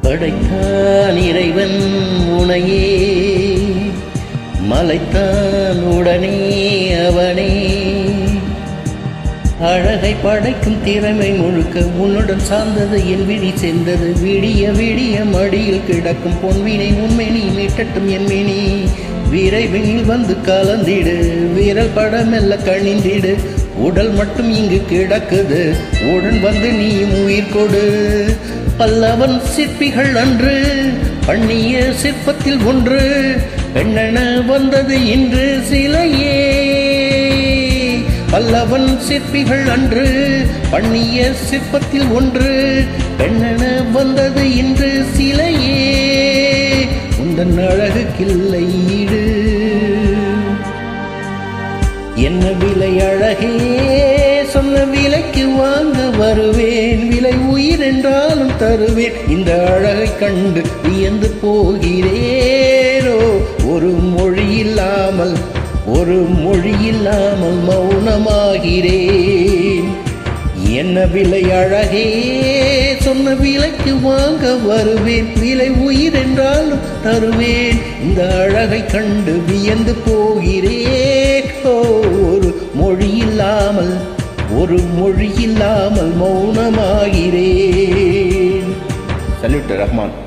படைத்தான் இறைவன் உனையே மலைத்தான் உடனே அவனே அழகை படைக்கும் திறமை முழுக்க உன்னுடன் சார்ந்தது என் விழி சென்றது விடிய விடிய மடியில் கிடக்கும் பொன்வினை உண்மை நீ மீட்டட்டும் என் மினி விரைவினில் வந்து கலந்திடு வீரல் படமெல்ல கணிந்திடு உடல் மட்டும் இங்கு கிடக்குது உடன் வந்து நீ உயிர் கொடு பல்லவன் சிற்பிகள் அன்று பண்ணிய சிற்பத்தில் ஒன்று பெண்ணென வந்தது இன்று சிலையே பல்லவன் சிற்பிகள் அன்று பண்ணிய சிற்பத்தில் ஒன்று பெண்ணென வந்தது இன்று சிலையே உந்தன் அழகுக்கில்லை ஈடு என்ன விலை அழகே சொன்ன விலைக்கு வாங்க வருவேன் விலை உயிர் என்றாலும் தருவேன் இந்த அழகை கண்டு வியந்து போகிறேனோ ஒரு மொழி இல்லாமல் ஒரு மொழி இல்லாமல் மௌனமாகிறேன் என்ன விலை அழகே சொன்ன விலைக்கு வாங்க வருவேன் விலை உயிர் என்றாலும் தருவேன் இந்த அழகை கண்டு வியந்து போகிறேன் ஓ, ஒரு மொழி இல்லாமல் ஒரு மொழி இல்லாமல் மௌனமாகிறேன் சல்யூட் ரஹ்மான்